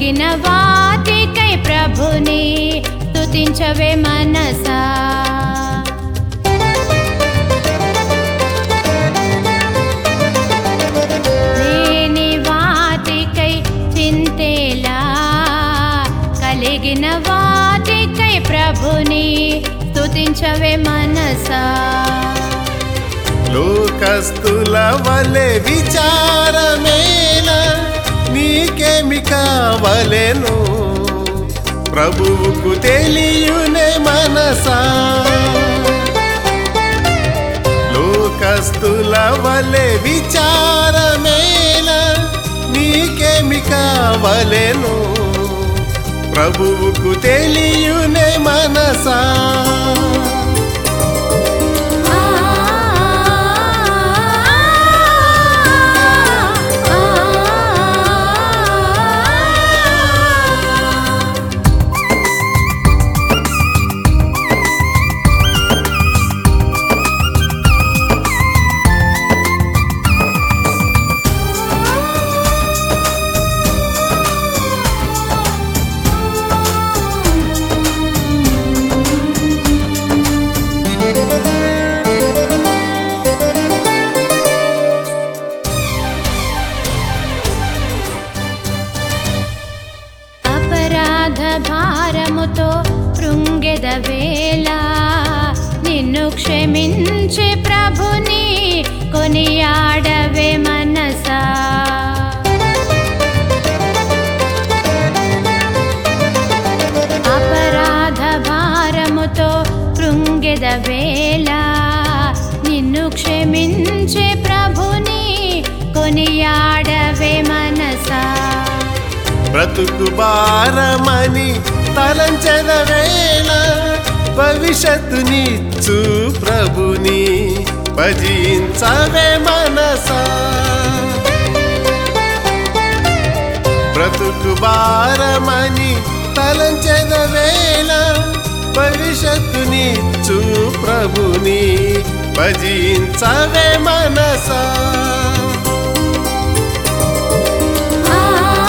కలిగిన వాటికై ప్రభుని స్తుతించవే మనసా లేని వాటికై చింతేలా కలిగిన వాటికై ప్రభుని స్తుతించవే మనసా లోకస్తుల వలె విచారమేల నీకేమి కావలెను ప్రభువుకు తెలియునే మనసా లోకస్తుల వలె విచారమేల నీకేమి కావలెను ప్రభువుకు తెలియునే మనసా ఆ అపరాధ భారముతో కృంగెద వేళ నిన్ను క్షమించే ప్రభుని కొనియాడవే మనసా అపరాధ భారముతో కృంగెద వేళ నిన్ను క్షమించే ప్రభుని కొనియాడవే మనసా బ్రతుకు భారమని తలంచద వేళ భవిష్యత్తునిచ్చు ప్రభుని భజించవే మనసా బ్రతుకు భారమని తలంచద వేళ భవిష్యత్తునిచ్చు ప్రభుని భజించవే మనసా ఆ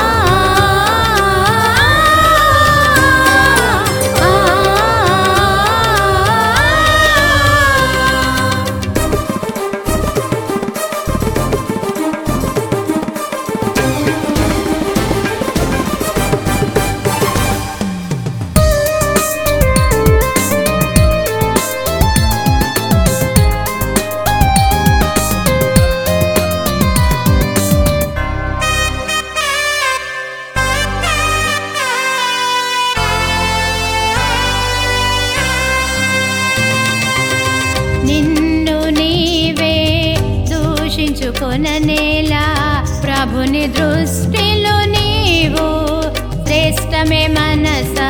నిన్ను నీవే దూషించుకొననేలా ప్రభుని దృష్టిలో నీవు శ్రేష్టమే మనసా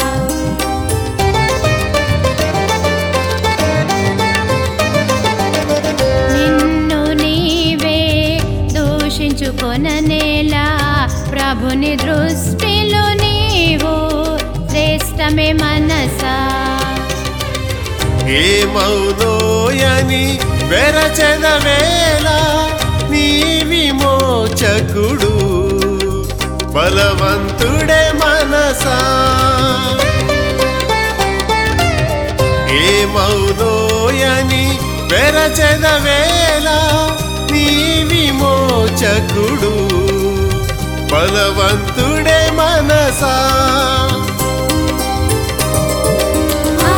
నిన్ను నీవే దూషించుకొననేలా ప్రభుని దృష్టిలో నీవు శ్రేష్టమే మనసా ఏమౌనోయని వెరచెదవేళ నీ విమోచకుడు బలవంతుడే మనసా ఏమౌనోయని వెరచెదవేళ నీ విమోచకుడు బలవంతుడే మనసా ఆ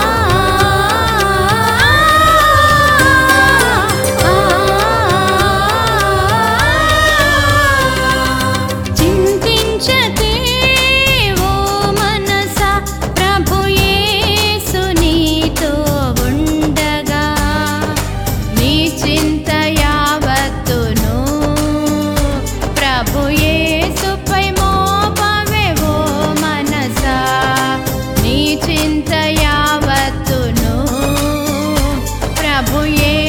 చింతించతే ఓ మనసా ప్రభు యేసు నీతో ఉండగా నీ చింత యావత్తును ప్రభు యేసుపై మోపవే ఓ మనసా నీ చింత యావత్తును ప్రభు యేసు